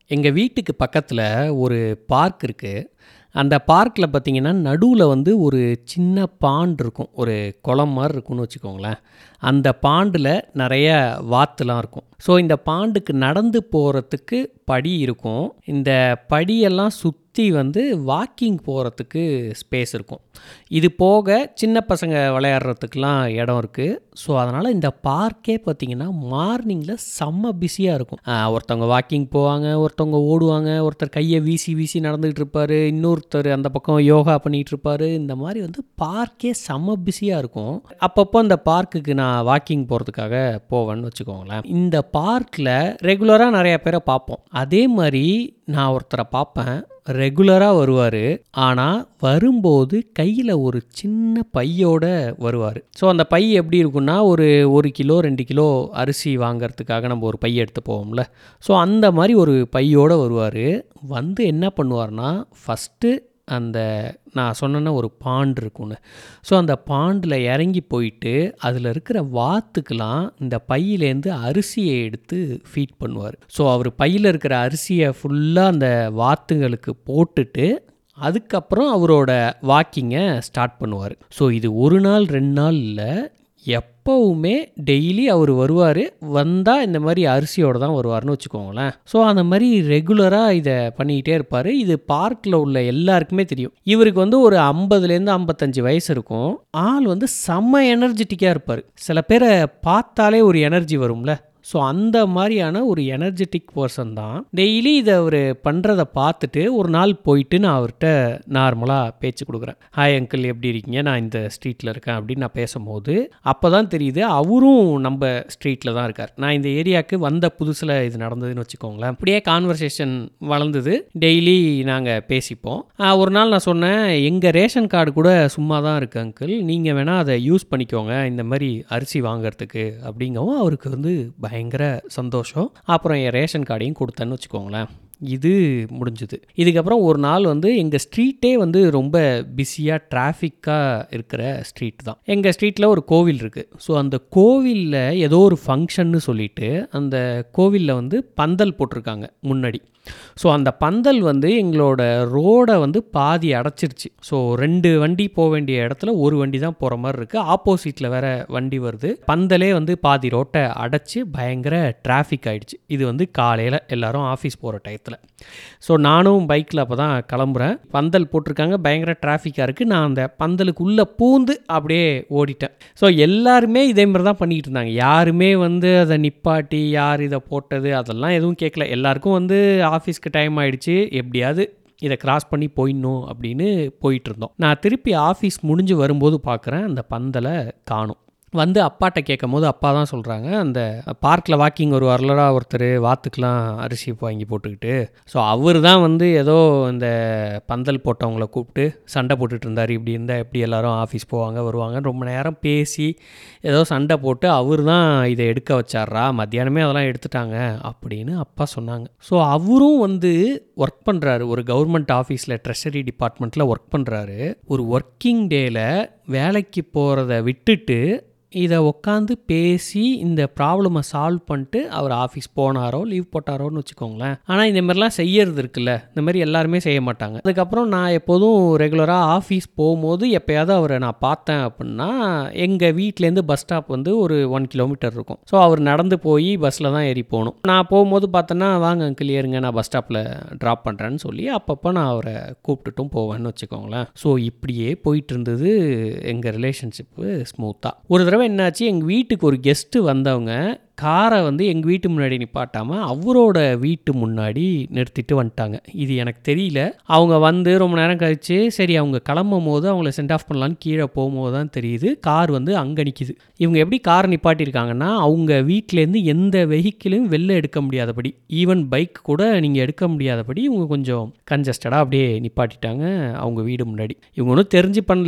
எங்கள் வீட்டுக்கு பக்கத்தில் ஒரு பார்க் இருக்குது அந்த பார்க்கில் பார்த்தீங்கன்னா நடுவில் வந்து ஒரு சின்ன பாண்ட் இருக்கும் ஒரு குளம் மாதிரி இருக்கும்னு வச்சுக்கோங்களேன் அந்த பாண்டில் நிறைய வாத்துலாம் இருக்கும் ஸோ இந்த பாண்டுக்கு நடந்து போகிறதுக்கு படி இருக்கும் இந்த படியெல்லாம் சுற்றி வந்து வாக்கிங் போகிறதுக்கு ஸ்பேஸ் இருக்கும் இது போக சின்ன பசங்க விளையாடுறதுக்கெலாம் இடம் இருக்குது ஸோ அதனால் இந்த பார்க்கே பார்த்திங்கன்னா மார்னிங்கில் செம்ம பிஸியாக இருக்கும் ஆஹ் ஒருத்தவங்க வாக்கிங் போவாங்க ஒருத்தவங்க ஓடுவாங்க ஒருத்தர் கையை வீசி வீசி நடந்துகிட்டு இருப்பார் இன்னொருத்தர் அந்த பக்கம் யோகா பண்ணிகிட்டு இருப்பார் இந்த மாதிரி வந்து பார்க்கே செம்ம பிஸியாக இருக்கும் அப்பப்போ அந்த பார்க்குக்கு நான் வாக்கிங் போகிறதுக்காக போவேன்னு வச்சுக்கோங்களேன் இந்த பார்க்கில் ரெகுலராக நிறைய பேரை பார்ப்போம் அதே மாதிரி நான் ஒருத்தரை பார்ப்பேன் ரெகுலராக வருவார் ஆனால் வரும்போது கையில் ஒரு சின்ன பையோட வருவார் ஸோ அந்த பை எப்படி இருக்குன்னா ஒரு ஒரு கிலோ ரெண்டு கிலோ அரிசி வாங்குறதுக்காக நம்ம ஒரு பை எடுத்து போவோம்ல ஸோ அந்த மாதிரி ஒரு பையோட வருவார் வந்து என்ன பண்ணுவார்னா ஃபஸ்ட்டு அந்த நான் சொன்னேன்னா ஒரு பாண்ட் இருக்கும்னு ஸோ அந்த பாண்டில் இறங்கி போயிட்டு அதில் இருக்கிற வாத்துக்கெலாம் இந்த பையிலேருந்து அரிசியை எடுத்து ஃபீட் பண்ணுவார் ஸோ அவர் பையில் இருக்கிற அரிசியை ஃபுல்லாக அந்த வாத்துங்களுக்கு போட்டுட்டு அதுக்கப்புறம் அவரோட வாக்கிங்கை ஸ்டார்ட் பண்ணுவார் ஸோ இது ஒரு நாள் ரெண்டு நாள் இல்லை எப்போவுமே டெய்லி அவர் வருவார் வந்தால் இந்த மாதிரி அரிசியோடு தான் வருவார்னு வச்சுக்கோங்களேன் ஸோ அந்த மாதிரி ரெகுலராக இதை பண்ணிக்கிட்டே இருப்பார் இது பார்க்கில் உள்ள எல்லாருக்குமே தெரியும் இவருக்கு வந்து ஒரு ஐம்பதுலேருந்து ஐம்பத்தஞ்சு வயசு இருக்கும் ஆள் வந்து செம்ம எனர்ஜெட்டிக்காக இருப்பார் சில பேரை பார்த்தாலே ஒரு எனர்ஜி வரும்ல ஸோ அந்த மாதிரியான ஒரு எனர்ஜெட்டிக் பர்சன் தான் டெய்லி இதை அவர் பண்ணுறத பார்த்துட்டு ஒரு நாள் போயிட்டு நான் அவர்கிட்ட நார்மலாக பேச்சு கொடுக்குறேன் ஹாய் அங்கிள் எப்படி இருக்கீங்க நான் இந்த ஸ்ட்ரீட்டில் இருக்கேன் அப்படின்னு நான் பேசும்போது அப்போ தான் தெரியுது அவரும் நம்ம ஸ்ட்ரீட்டில் தான் இருக்கார் நான் இந்த ஏரியாவுக்கு வந்த புதுசில் இது நடந்ததுன்னு வச்சுக்கோங்களேன் அப்படியே கான்வர்சேஷன் வளர்ந்தது டெய்லி நாங்கள் பேசிப்போம் ஆஹ் ஒரு நாள் நான் சொன்னேன் எங்கள் ரேஷன் கார்டு கூட சும்மா தான் இருக்குது அங்கிள் நீங்கள் வேணால் அதை யூஸ் பண்ணிக்கோங்க இந்த மாதிரி அரிசி வாங்குறதுக்கு அப்படிங்கவும் அவருக்கு வந்து பயங்கர சந்தோஷம் அப்புறம் என் ரேஷன் கார்டையும் கொடுத்தேன்னு வச்சுக்கோங்களேன் இது முடிஞ்சுது இதுக்கப்புறம் ஒரு நாள் வந்து எங்கள் ஸ்ட்ரீட்டே வந்து ரொம்ப பிஸியாக டிராஃபிக்காக இருக்கிற ஸ்ட்ரீட் தான் எங்கள் ஸ்ட்ரீட்டில் ஒரு கோவில் இருக்குது ஸோ அந்த கோவிலில் ஏதோ ஒரு ஃபங்க்ஷன்னு சொல்லிட்டு அந்த கோவிலில் வந்து பந்தல் போட்டிருக்காங்க முன்னாடி ஸோ அந்த பந்தல் வந்து எங்களோட ரோடை வந்து பாதி அடைச்சிருச்சு ஸோ ரெண்டு வண்டி போக வேண்டிய இடத்துல ஒரு வண்டி தான் போகிற மாதிரி இருக்குது ஆப்போசிட்டில் வேற வண்டி வருது பந்தலே வந்து பாதி ரோட்டை அடைச்சி பயங்கர டிராஃபிக் ஆயிடுச்சு இது வந்து காலையில் எல்லாரும் ஆஃபீஸ் போகிற டயத்தில் ஸோ நானும் பைக்கில் அப்போ தான் கிளம்புறேன் பந்தல் போட்டிருக்காங்க பயங்கர டிராஃபிக்காக இருக்குது நான் அந்த பந்தலுக்குள்ளே பூந்து அப்படியே ஓடிட்டேன் ஸோ எல்லாருமே இதே மாதிரி தான் பண்ணிக்கிட்டு இருந்தாங்க யாருமே வந்து அதை நிப்பாட்டி யார் இதை போட்டது அதெல்லாம் எதுவும் கேட்கல எல்லாருக்கும் வந்து ஆஃபீஸ்க்கு டைம் ஆயிடுச்சு எப்படியாவது இதை கிராஸ் பண்ணி போயிடணும் அப்படின்னு போயிட்டு இருந்தோம் நான் திருப்பி ஆஃபீஸ் முடிஞ்சு வரும்போது பார்க்குறேன் அந்த பந்தலை காணும் வந்து அப்பாட்ட கேட்கும் போது அப்பா தான் சொல்கிறாங்க அந்த பார்க்கில் வாக்கிங் வருவார்லடா ஒருத்தர் வாத்துக்கெலாம் அரிசி வாங்கி போட்டுக்கிட்டு ஸோ அவர் தான் வந்து ஏதோ இந்த பந்தல் போட்டவங்கள கூப்பிட்டு சண்டை போட்டுட்டு இருந்தார் இப்படி இருந்தால் எப்படி எல்லாரும் ஆஃபீஸ் போவாங்க வருவாங்க ரொம்ப நேரம் பேசி ஏதோ சண்டை போட்டு அவர் தான் இதை எடுக்க வச்சாரா மத்தியானமே அதெல்லாம் எடுத்துட்டாங்க அப்படின்னு அப்பா சொன்னாங்க ஸோ அவரும் வந்து ஒர்க் பண்ணுறாரு ஒரு கவர்மெண்ட் ஆஃபீஸில் ட்ரெஷரி டிபார்ட்மெண்ட்டில் ஒர்க் பண்ணுறாரு ஒரு ஒர்க்கிங் டேயில் வேலைக்கு போகிறத விட்டுட்டு இதை உட்காந்து பேசி இந்த ப்ராப்ளமை சால்வ் பண்ணிட்டு அவர் ஆஃபீஸ் போனாரோ லீவ் போட்டாரோன்னு வச்சுக்கோங்களேன் ஆனால் இந்த மாதிரிலாம் செய்யறது இருக்குல்ல இந்த மாதிரி எல்லாருமே செய்ய மாட்டாங்க அதுக்கப்புறம் நான் எப்போதும் ரெகுலராக ஆஃபீஸ் போகும்போது எப்போயாவது அவரை நான் பார்த்தேன் அப்படின்னா எங்கள் வீட்டிலேருந்து பஸ் ஸ்டாப் வந்து ஒரு ஒன் கிலோமீட்டர் இருக்கும் ஸோ அவர் நடந்து போய் பஸ்ஸில் தான் ஏறி போகணும் நான் போகும்போது பார்த்தேன்னா வாங்க அங்கிள் ஏறுங்க நான் பஸ் ஸ்டாப்பில் ட்ராப் பண்ணுறேன்னு சொல்லி அப்பப்போ நான் அவரை கூப்பிட்டுட்டும் போவேன்னு வச்சுக்கோங்களேன் ஸோ இப்படியே போயிட்டு இருந்தது எங்கள் ரிலேஷன்ஷிப்பு ஸ்மூத்தாக ஒரு தடவை என்னாச்சு எங்கள் வீட்டுக்கு ஒரு கெஸ்ட்டு வந்தவங்க காரை வந்து எங்கள் வீட்டு முன்னாடி நிப்பாட்டாமல் அவரோட வீட்டு முன்னாடி நிறுத்திட்டு வந்துட்டாங்க இது எனக்கு தெரியல அவங்க வந்து ரொம்ப நேரம் கழிச்சு சரி அவங்க கிளம்பும் போது அவங்கள சென்ட் ஆஃப் பண்ணலான்னு கீழே போகும்போது தான் தெரியுது கார் வந்து அங்கே நிற்கிது இவங்க எப்படி கார் நிப்பாட்டியிருக்காங்கன்னா அவங்க வீட்டிலேருந்து எந்த வெஹிக்கிளையும் வெளில எடுக்க முடியாதபடி ஈவன் பைக் கூட நீங்கள் எடுக்க முடியாதபடி இவங்க கொஞ்சம் கன்ஜஸ்டடாக அப்படியே நிப்பாட்டிட்டாங்க அவங்க வீடு முன்னாடி இவங்க ஒன்றும் தெரிஞ்சு பண்ணல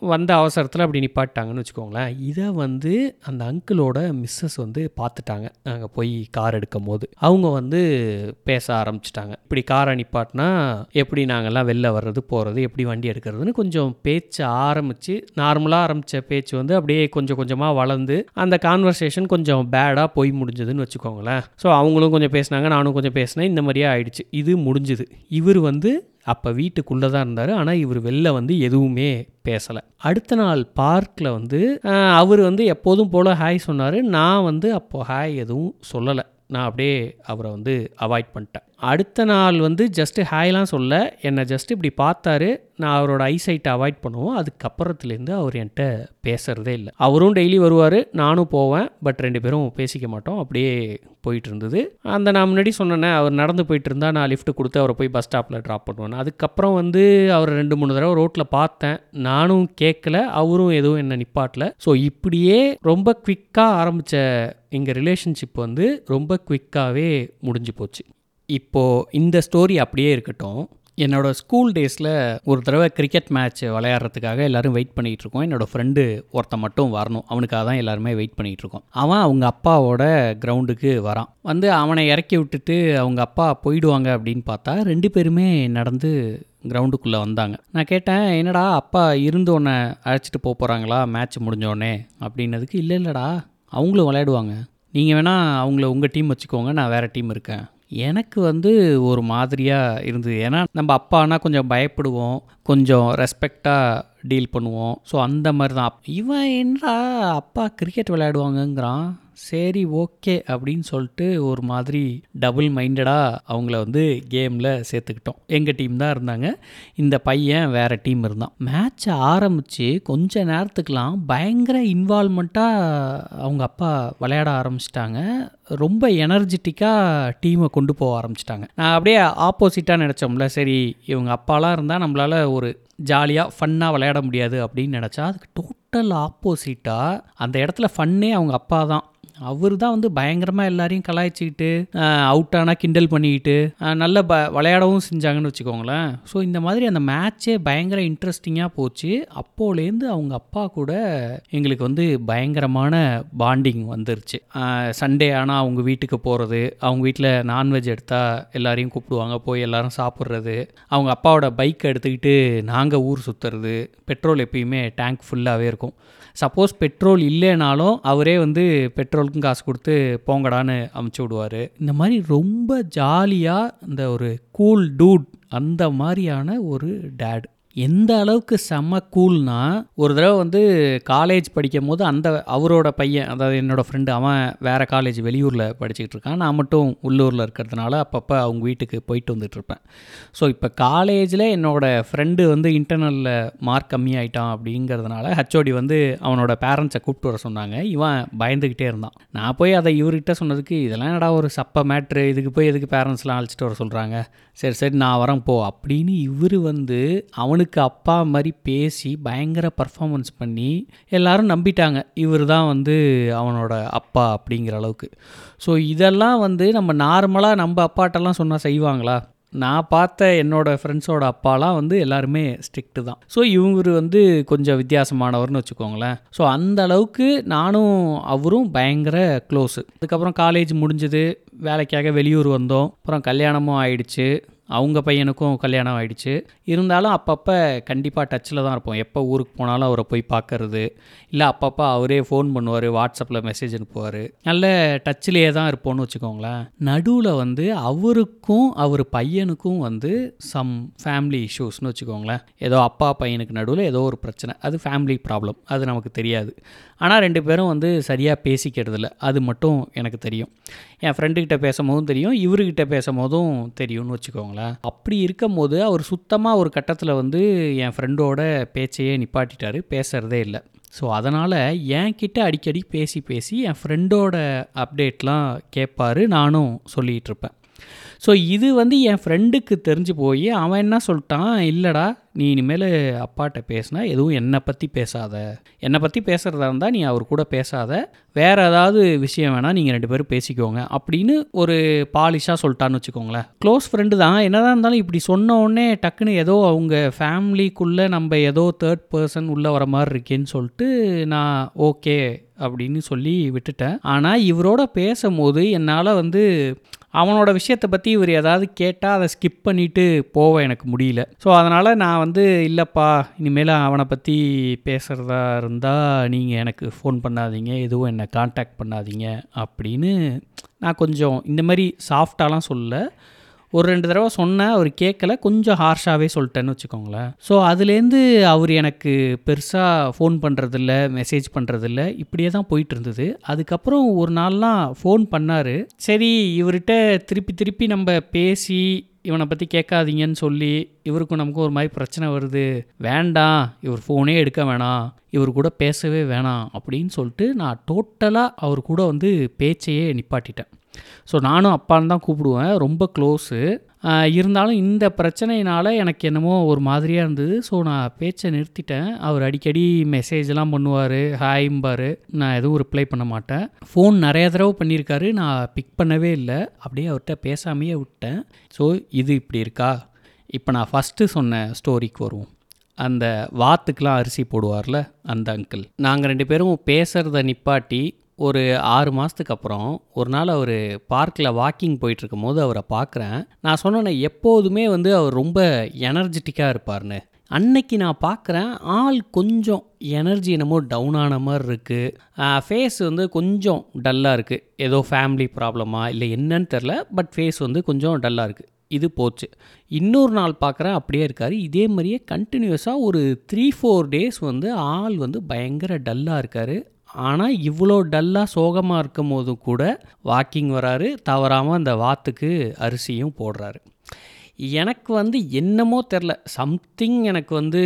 வந்த அவசரத்தில் அப்படி நிப்பாட்டாங்கன்னு வச்சுக்கோங்களேன் இதை வந்து அந்த அங்கிளோட மிஸ்ஸஸ் வந்து பார்த்துட்டாங்க அங்கே போய் கார் எடுக்கும் போது அவங்க வந்து பேச ஆரம்பிச்சிட்டாங்க இப்படி காரை நிப்பாட்டினா எப்படி நாங்கள்லாம் வெளில வர்றது போகிறது எப்படி வண்டி எடுக்கிறதுன்னு கொஞ்சம் பேச்சு ஆரம்பித்து நார்மலாக ஆரம்பித்த பேச்சு வந்து அப்படியே கொஞ்சம் கொஞ்சமாக வளர்ந்து அந்த கான்வர்சேஷன் கொஞ்சம் பேடாக போய் முடிஞ்சதுன்னு வச்சுக்கோங்களேன் ஸோ அவங்களும் கொஞ்சம் பேசினாங்க நானும் கொஞ்சம் பேசினேன் இந்த மாதிரியே ஆயிடுச்சு இது முடிஞ்சுது இவர் வந்து அப்போ வீட்டுக்குள்ளே தான் இருந்தார் ஆனால் இவர் வெளில வந்து எதுவுமே பேசலை அடுத்த நாள் பார்க்கில் வந்து அவர் வந்து எப்போதும் போல் ஹாய் சொன்னார் நான் வந்து அப்போது ஹாய் எதுவும் சொல்லலை நான் அப்படியே அவரை வந்து அவாய்ட் பண்ணிட்டேன் அடுத்த நாள் வந்து ஜஸ்ட்டு ஹாய்லாம் சொல்ல என்னை ஜஸ்ட் இப்படி பார்த்தாரு நான் அவரோட ஐசைட்டை அவாய்ட் பண்ணுவோம் அதுக்கப்புறத்துலேருந்து அவர் என்கிட்ட பேசுகிறதே இல்லை அவரும் டெய்லி வருவார் நானும் போவேன் பட் ரெண்டு பேரும் பேசிக்க மாட்டோம் அப்படியே போயிட்டு இருந்தது அந்த நான் முன்னாடி சொன்னேனே அவர் நடந்து போயிட்டு இருந்தா நான் லிஃப்ட் கொடுத்து அவரை போய் பஸ் ஸ்டாப்பில் ட்ராப் பண்ணுவேன் அதுக்கப்புறம் வந்து அவரை ரெண்டு மூணு தடவை ரோட்டில் பார்த்தேன் நானும் கேட்கல அவரும் எதுவும் என்ன நிப்பாட்டல ஸோ இப்படியே ரொம்ப குவிக்காக ஆரம்பித்த எங்கள் ரிலேஷன்ஷிப் வந்து ரொம்ப குவிக்காகவே முடிஞ்சு போச்சு இப்போது இந்த ஸ்டோரி அப்படியே இருக்கட்டும் என்னோடய ஸ்கூல் டேஸில் ஒரு தடவை கிரிக்கெட் மேட்ச் விளையாடுறதுக்காக எல்லோரும் வெயிட் பண்ணிகிட்டு இருக்கோம் என்னோடய ஃப்ரெண்டு ஒருத்தன் மட்டும் வரணும் அவனுக்காக தான் எல்லாருமே வெயிட் பண்ணிகிட்டு இருக்கோம் அவன் அவங்க அப்பாவோட கிரவுண்டுக்கு வரான் வந்து அவனை இறக்கி விட்டுட்டு அவங்க அப்பா போயிடுவாங்க அப்படின்னு பார்த்தா ரெண்டு பேருமே நடந்து கிரவுண்டுக்குள்ளே வந்தாங்க நான் கேட்டேன் என்னடா அப்பா இருந்து உன்னை அழைச்சிட்டு போக போகிறாங்களா மேட்ச் முடிஞ்சோடனே அப்படின்னதுக்கு இல்லை இல்லைடா அவங்களும் விளையாடுவாங்க நீங்கள் வேணால் அவங்கள உங்கள் டீம் வச்சுக்கோங்க நான் வேறு டீம் இருக்கேன் எனக்கு வந்து ஒரு மாதிரியாக இருந்தது ஏன்னா நம்ம அப்பானா கொஞ்சம் பயப்படுவோம் கொஞ்சம் ரெஸ்பெக்டாக டீல் பண்ணுவோம் ஸோ அந்த மாதிரி தான் இவன் என்னடா அப்பா கிரிக்கெட் விளையாடுவாங்கங்கிறான் சரி ஓகே அப்படின்னு சொல்லிட்டு ஒரு மாதிரி டபுள் மைண்டடாக அவங்கள வந்து கேமில் சேர்த்துக்கிட்டோம் எங்கள் டீம் தான் இருந்தாங்க இந்த பையன் வேறு டீம் இருந்தான் மேட்ச்சை ஆரம்பித்து கொஞ்ச நேரத்துக்கெலாம் பயங்கர இன்வால்மெண்ட்டாக அவங்க அப்பா விளையாட ஆரம்பிச்சிட்டாங்க ரொம்ப எனர்ஜெட்டிக்காக டீமை கொண்டு போக ஆரம்பிச்சிட்டாங்க நான் அப்படியே ஆப்போசிட்டாக நினச்சோம்ல சரி இவங்க அப்பாலாம் இருந்தால் நம்மளால் ஒரு ஜாலியாக ஃபன்னாக விளையாட முடியாது அப்படின்னு நினச்சா அதுக்கு டோட்டல் ஆப்போசிட்டாக அந்த இடத்துல ஃபன்னே அவங்க அப்பா தான் அவர் தான் வந்து பயங்கரமாக எல்லாரையும் கலாய்ச்சிக்கிட்டு அவுட் ஆனால் கிண்டல் பண்ணிக்கிட்டு நல்ல ப விளையாடவும் செஞ்சாங்கன்னு வச்சுக்கோங்களேன் ஸோ இந்த மாதிரி அந்த மேட்ச்சே பயங்கர இன்ட்ரெஸ்டிங்காக போச்சு அப்போலேருந்து அவங்க அப்பா கூட எங்களுக்கு வந்து பயங்கரமான பாண்டிங் வந்துருச்சு சண்டே ஆனால் அவங்க வீட்டுக்கு போகிறது அவங்க வீட்டில் நான்வெஜ் எடுத்தால் எல்லாரையும் கூப்பிடுவாங்க போய் எல்லாரும் சாப்பிட்றது அவங்க அப்பாவோட பைக்கை எடுத்துக்கிட்டு நாங்கள் ஊர் சுற்றுறது பெட்ரோல் எப்பயுமே டேங்க் ஃபுல்லாகவே இருக்கும் சப்போஸ் பெட்ரோல் இல்லைனாலும் அவரே வந்து பெட்ரோலுக்கும் காசு கொடுத்து போங்கடான்னு அமுச்சு விடுவார் இந்த மாதிரி ரொம்ப ஜாலியாக இந்த ஒரு கூல் டூட் அந்த மாதிரியான ஒரு டேட் எந்த அளவுக்கு செம்ம கூல்னா ஒரு தடவை வந்து காலேஜ் படிக்கும் போது அந்த அவரோட பையன் அதாவது என்னோடய ஃப்ரெண்டு அவன் வேறு காலேஜ் வெளியூரில் படிச்சுக்கிட்டு இருக்கான் நான் மட்டும் உள்ளூரில் இருக்கிறதுனால அப்பப்போ அவங்க வீட்டுக்கு போயிட்டு வந்துட்டுருப்பேன் ஸோ இப்போ காலேஜில் என்னோடய ஃப்ரெண்டு வந்து இன்டர்னலில் மார்க் கம்மியாயிட்டான் அப்படிங்கிறதுனால ஹச்ஓடி வந்து அவனோட பேரண்ட்ஸை கூப்பிட்டு வர சொன்னாங்க இவன் பயந்துக்கிட்டே இருந்தான் நான் போய் அதை இவர்கிட்ட சொன்னதுக்கு இதெல்லாம் என்னடா ஒரு சப்ப மேட்ரு இதுக்கு போய் எதுக்கு பேரண்ட்ஸ்லாம் அழைச்சிட்டு வர சொல்கிறாங்க சரி சரி நான் வரேன் போ அப்படின்னு இவர் வந்து அவனுக்கு அப்பா மாதிரி பேசி பயங்கர பர்ஃபாமன்ஸ் பண்ணி எல்லாரும் நம்பிட்டாங்க இவர் தான் வந்து அவனோட அப்பா அப்படிங்கிற அளவுக்கு ஸோ இதெல்லாம் வந்து நம்ம நார்மலாக நம்ம அப்பாட்டெல்லாம் சொன்னால் செய்வாங்களா நான் பார்த்த என்னோடய ஃப்ரெண்ட்ஸோட அப்பாலாம் வந்து எல்லாருமே ஸ்ட்ரிக்ட்டு தான் ஸோ இவர் வந்து கொஞ்சம் வித்தியாசமானவர்னு வச்சுக்கோங்களேன் ஸோ அந்த அளவுக்கு நானும் அவரும் பயங்கர க்ளோஸு அதுக்கப்புறம் காலேஜ் முடிஞ்சது வேலைக்காக வெளியூர் வந்தோம் அப்புறம் கல்யாணமும் ஆயிடுச்சு அவங்க பையனுக்கும் கல்யாணம் ஆயிடுச்சு இருந்தாலும் அப்பப்போ கண்டிப்பாக டச்சில் தான் இருப்போம் எப்போ ஊருக்கு போனாலும் அவரை போய் பார்க்கறது இல்லை அப்பப்போ அவரே ஃபோன் பண்ணுவார் வாட்ஸ்அப்பில் மெசேஜ் அனுப்புவார் நல்ல டச்சிலேயே தான் இருப்போம்னு வச்சுக்கோங்களேன் நடுவில் வந்து அவருக்கும் அவர் பையனுக்கும் வந்து சம் ஃபேமிலி இஷ்யூஸ்னு வச்சுக்கோங்களேன் ஏதோ அப்பா பையனுக்கு நடுவில் ஏதோ ஒரு பிரச்சனை அது ஃபேமிலி ப்ராப்ளம் அது நமக்கு தெரியாது ஆனால் ரெண்டு பேரும் வந்து சரியாக பேசிக்கிறது இல்லை அது மட்டும் எனக்கு தெரியும் என் ஃப்ரெண்டுக்கிட்ட பேசும்போதும் தெரியும் இவர்கிட்ட பேசும்போதும் தெரியும்னு வச்சுக்கோங்களேன் அப்படி இருக்கும் போது அவர் சுத்தமாக ஒரு கட்டத்தில் வந்து என் ஃப்ரெண்டோட பேச்சையே நிப்பாட்டிட்டாரு பேசுகிறதே இல்லை ஸோ அதனால் என்கிட்ட அடிக்கடி பேசி பேசி என் ஃப்ரெண்டோட அப்டேட்லாம் கேட்பாரு நானும் சொல்லிகிட்டு இருப்பேன் ஸோ இது வந்து என் ஃப்ரெண்டுக்கு தெரிஞ்சு போய் அவன் என்ன சொல்லிட்டான் இல்லைடா நீ இனிமேல் அப்பாட்ட பேசினா எதுவும் என்னை பற்றி பேசாத என்னை பற்றி பேசுகிறதா இருந்தால் நீ அவர் கூட பேசாத வேறு ஏதாவது விஷயம் வேணால் நீங்கள் ரெண்டு பேரும் பேசிக்கோங்க அப்படின்னு ஒரு பாலிஷாக சொல்லிட்டான்னு வச்சுக்கோங்களேன் க்ளோஸ் ஃப்ரெண்டு தான் என்னதான் இருந்தாலும் இப்படி சொன்ன உடனே டக்குன்னு ஏதோ அவங்க ஃபேமிலிக்குள்ளே நம்ம ஏதோ தேர்ட் பர்சன் உள்ளே வர மாதிரி இருக்கேன்னு சொல்லிட்டு நான் ஓகே அப்படின்னு சொல்லி விட்டுட்டேன் ஆனால் இவரோட பேசும்போது என்னால் வந்து அவனோட விஷயத்தை பற்றி இவர் ஏதாவது கேட்டால் அதை ஸ்கிப் பண்ணிவிட்டு போக எனக்கு முடியல ஸோ அதனால் நான் வந்து இல்லைப்பா இனிமேல் அவனை பற்றி பேசுகிறதா இருந்தால் நீங்கள் எனக்கு ஃபோன் பண்ணாதீங்க எதுவும் என்னை காண்டாக்ட் பண்ணாதீங்க அப்படின்னு நான் கொஞ்சம் இந்த மாதிரி சாஃப்டாலாம் சொல்லல ஒரு ரெண்டு தடவை சொன்னேன் அவர் கேட்கல கொஞ்சம் ஹார்ஷாகவே சொல்லிட்டேன்னு வச்சுக்கோங்களேன் ஸோ அதுலேருந்து அவர் எனக்கு பெருசாக ஃபோன் பண்ணுறதில்ல மெசேஜ் பண்ணுறதில்ல இப்படியே தான் போயிட்டு இருந்தது அதுக்கப்புறம் ஒரு நாள்லாம் ஃபோன் பண்ணார் சரி இவர்கிட்ட திருப்பி திருப்பி நம்ம பேசி இவனை பற்றி கேட்காதீங்கன்னு சொல்லி இவருக்கும் நமக்கும் ஒரு மாதிரி பிரச்சனை வருது வேண்டாம் இவர் ஃபோனே எடுக்க வேணாம் இவர் கூட பேசவே வேணாம் அப்படின்னு சொல்லிட்டு நான் டோட்டலாக அவர் கூட வந்து பேச்சையே நிப்பாட்டிட்டேன் ஸோ நானும் அப்பான்னு தான் கூப்பிடுவேன் ரொம்ப க்ளோஸு இருந்தாலும் இந்த பிரச்சனையினால் எனக்கு என்னமோ ஒரு மாதிரியாக இருந்தது ஸோ நான் பேச்சை நிறுத்திட்டேன் அவர் அடிக்கடி மெசேஜ்லாம் பண்ணுவார் ஹாய்ம்பார் நான் எதுவும் ரிப்ளை பண்ண மாட்டேன் ஃபோன் நிறைய தடவை பண்ணியிருக்காரு நான் பிக் பண்ணவே இல்லை அப்படியே அவர்கிட்ட பேசாமையே விட்டேன் ஸோ இது இப்படி இருக்கா இப்போ நான் ஃபஸ்ட்டு சொன்ன ஸ்டோரிக்கு வருவோம் அந்த வாத்துக்கெலாம் அரிசி போடுவார்ல அந்த அங்கிள் நாங்கள் ரெண்டு பேரும் பேசுகிறத நிப்பாட்டி ஒரு ஆறு மாதத்துக்கு அப்புறம் ஒரு நாள் அவர் பார்க்கில் வாக்கிங் போயிட்டுருக்கும் போது அவரை பார்க்குறேன் நான் சொன்னேன் எப்போதுமே வந்து அவர் ரொம்ப எனர்ஜெட்டிக்காக இருப்பார்னு அன்னைக்கு நான் பார்க்குறேன் ஆள் கொஞ்சம் எனர்ஜி என்னமோ டவுன் ஆன மாதிரி இருக்குது ஃபேஸ் வந்து கொஞ்சம் டல்லாக இருக்குது ஏதோ ஃபேமிலி ப்ராப்ளமா இல்லை என்னன்னு தெரில பட் ஃபேஸ் வந்து கொஞ்சம் டல்லாக இருக்குது இது போச்சு இன்னொரு நாள் பார்க்குறேன் அப்படியே இருக்கார் இதே மாதிரியே கண்டினியூஸாக ஒரு த்ரீ ஃபோர் டேஸ் வந்து ஆள் வந்து பயங்கர டல்லாக இருக்கார் ஆனால் இவ்வளோ டல்லாக சோகமாக இருக்கும் போதும் கூட வாக்கிங் வராரு தவறாமல் அந்த வாத்துக்கு அரிசியும் போடுறாரு எனக்கு வந்து என்னமோ தெரில சம்திங் எனக்கு வந்து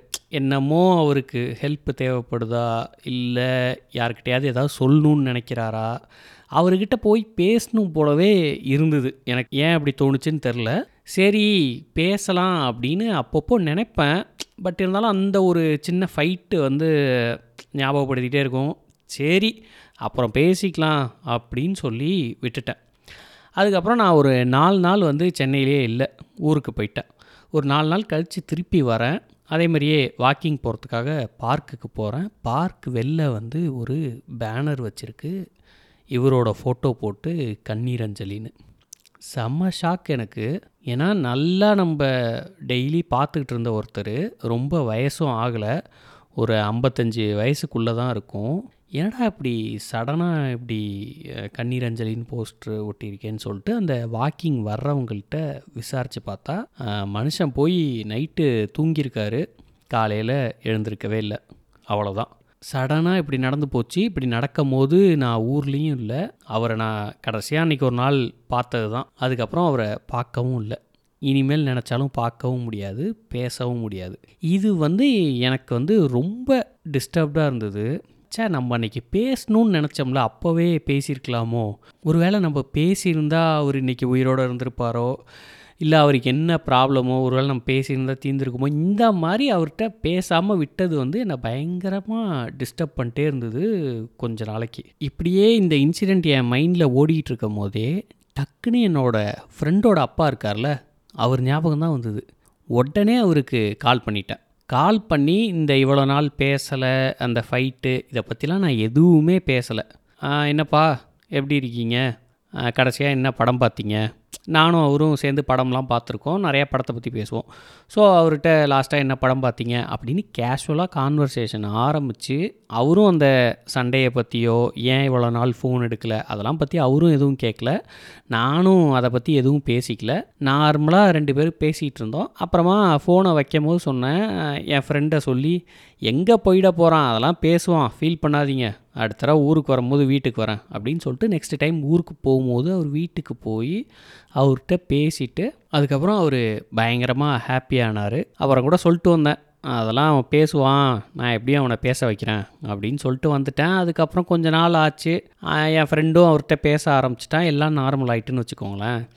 என்னமோ அவருக்கு ஹெல்ப் தேவைப்படுதா இல்லை யாருக்கிட்டையாவது ஏதாவது சொல்லணும்னு நினைக்கிறாரா அவர்கிட்ட போய் பேசணும் போலவே இருந்தது எனக்கு ஏன் அப்படி தோணுச்சுன்னு தெரில சரி பேசலாம் அப்படின்னு அப்பப்போ நினைப்பேன் பட் இருந்தாலும் அந்த ஒரு சின்ன ஃபைட்டு வந்து ஞாபகப்படுத்திகிட்டே இருக்கும் சரி அப்புறம் பேசிக்கலாம் அப்படின்னு சொல்லி விட்டுட்டேன் அதுக்கப்புறம் நான் ஒரு நாலு நாள் வந்து சென்னையிலே இல்லை ஊருக்கு போயிட்டேன் ஒரு நாலு நாள் கழித்து திருப்பி வரேன் அதே மாதிரியே வாக்கிங் போகிறதுக்காக பார்க்குக்கு போகிறேன் பார்க் வெளில வந்து ஒரு பேனர் வச்சுருக்கு இவரோட ஃபோட்டோ போட்டு கண்ணீர் அஞ்சலின்னு செம்ம ஷாக் எனக்கு ஏன்னா நல்லா நம்ம டெய்லி பார்த்துக்கிட்டு இருந்த ஒருத்தர் ரொம்ப வயசும் ஆகலை ஒரு ஐம்பத்தஞ்சு வயசுக்குள்ளே தான் இருக்கும் என்னடா இப்படி சடனாக இப்படி அஹ், கண்ணீர் அஞ்சலின்னு போஸ்டர் ஒட்டியிருக்கேன்னு சொல்லிட்டு அந்த வாக்கிங் வர்றவங்கள்ட்ட விசாரித்து பார்த்தா அஹ், மனுஷன் போய் நைட்டு தூங்கியிருக்காரு காலையில் எழுந்திருக்கவே இல்லை அவ்வளோதான் சடனாக இப்படி நடந்து போச்சு இப்படி நடக்கும் போது நான் ஊர்லேயும் இல்லை அவரை நான் கடைசியாக அன்றைக்கி ஒரு நாள் பார்த்தது தான் அதுக்கப்புறம் அவரை பார்க்கவும் இல்லை இனிமேல் நினச்சாலும் பார்க்கவும் முடியாது பேசவும் முடியாது இது வந்து எனக்கு வந்து ரொம்ப டிஸ்டர்ப்டாக இருந்தது ச்சே நம்ம அன்றைக்கி பேசணும்னு நினச்சோம்ல அப்போவே பேசியிருக்கலாமோ ஒருவேளை நம்ம பேசியிருந்தா அவர் இன்றைக்கி உயிரோடு இருந்திருப்பாரோ இல்லை அவருக்கு என்ன ப்ராப்ளமோ ஒருவேளை நம்ம பேசியிருந்தா தீர்ந்துருக்குமோ இந்த மாதிரி அவர்கிட்ட பேசாமல் விட்டது வந்து என்னை பயங்கரமாக டிஸ்டர்ப் பண்ணிட்டே இருந்தது கொஞ்ச நாளைக்கு இப்படியே இந்த இன்சிடெண்ட் என் மைண்டில் ஓடிட்டு இருக்கும் போதே டக்குன்னு என்னோட ஃப்ரெண்டோட அப்பா இருக்கார்ல அவர் ஞாபகம் தான் வந்தது உடனே அவருக்கு கால் பண்ணிட்டேன் கால் பண்ணி இந்த இவ்வளோ நாள் பேசலை அந்த ஃபைட்டு இதை பற்றிலாம் நான் எதுவுமே பேசலை என்னப்பா எப்படி இருக்கீங்க கடைசியாக என்ன படம் பார்த்தீங்க நானும் அவரும் சேர்ந்து படம்லாம் பார்த்துருக்கோம் நிறையா படத்தை பற்றி பேசுவோம் ஸோ அவர்கிட்ட லாஸ்ட்டாக என்ன படம் பார்த்தீங்க அப்படின்னு கேஷுவலாக கான்வர்சேஷன் ஆரம்பித்து அவரும் அந்த சண்டையை பற்றியோ ஏன் இவ்வளோ நாள் ஃபோன் எடுக்கல அதெல்லாம் பற்றி அவரும் எதுவும் கேட்கல நானும் அதை பற்றி எதுவும் பேசிக்கல நார்மலாக ரெண்டு பேரும் பேசிகிட்டு இருந்தோம் அப்புறமா ஃபோனை வைக்கும் போது சொன்னேன் என் ஃப்ரெண்டை சொல்லி எங்கே போயிட போகிறான் அதெல்லாம் பேசுவான் ஃபீல் பண்ணாதீங்க அடுத்த தடவை ஊருக்கு வரும்போது வீட்டுக்கு வரேன் அப்படின்னு சொல்லிட்டு நெக்ஸ்ட் டைம் ஊருக்கு போகும்போது அவர் வீட்டுக்கு போய் அவர்கிட்ட பேசிட்டு அதுக்கப்புறம் அவர் பயங்கரமாக ஹாப்பியானார் அவரை கூட சொல்லிட்டு வந்தேன் அதெல்லாம் அவன் பேசுவான் நான் எப்படியும் அவனை பேச வைக்கிறேன் அப்படின்னு சொல்லிட்டு வந்துட்டேன் அதுக்கப்புறம் கொஞ்ச நாள் ஆச்சு ஆஹ் என் ஃப்ரெண்டும் அவர்கிட்ட பேச ஆரம்பிச்சிட்டான் எல்லாம் நார்மல் ஆயிட்டுன்னு வச்சுக்கோங்களேன்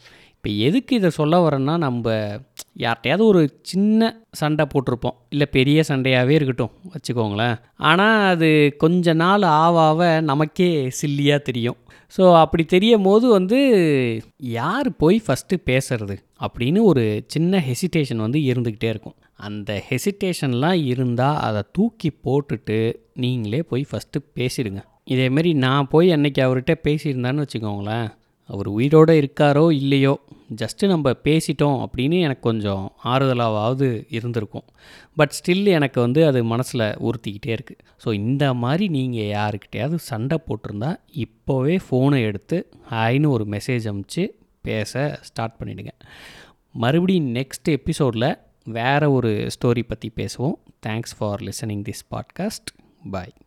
இப்போ எதுக்கு இதை சொல்ல வரேன்னா நம்ம யார்கிட்டயாவது ஒரு சின்ன சண்டை போட்டிருப்போம் இல்லை பெரிய சண்டையாகவே இருக்கட்டும் வச்சுக்கோங்களேன் ஆனால் அது கொஞ்ச நாள் ஆவ ஆவ நமக்கே சில்லியாக தெரியும் ஸோ அப்படி தெரியும் போது வந்து யார் போய் ஃபஸ்ட்டு பேசுறது அப்படின்னு ஒரு சின்ன ஹெசிடேஷன் வந்து இருந்துக்கிட்டே இருக்கும் அந்த ஹெசிடேஷன்லாம் இருந்தால் அதை தூக்கி போட்டுட்டு நீங்களே போய் ஃபஸ்ட்டு பேசிடுங்க இதேமாரி நான் போய் அன்னைக்கு அவர்கிட்ட பேசியிருந்தான்னு வச்சுக்கோங்களேன் அவர் உயிரோடு இருக்காரோ இல்லையோ ஜஸ்ட்டு நம்ம பேசிட்டோம் அப்படின்னு எனக்கு கொஞ்சம் ஆறுதலாவது இருந்திருக்கும் பட் ஸ்டில் எனக்கு வந்து அது மனசில் உறுத்திக்கிட்டே இருக்குது ஸோ இந்த மாதிரி நீங்கள் யாருக்கிட்டையாவது சண்டை போட்டிருந்தா இப்போவே ஃபோனை எடுத்து ஹாய்னு ஒரு மெசேஜ் அனுப்பிச்சு பேச ஸ்டார்ட் பண்ணிவிடுங்க மறுபடியும் நெக்ஸ்ட் எபிசோடில் வேறு ஒரு ஸ்டோரி பற்றி பேசுவோம் thanks for listening this podcast bye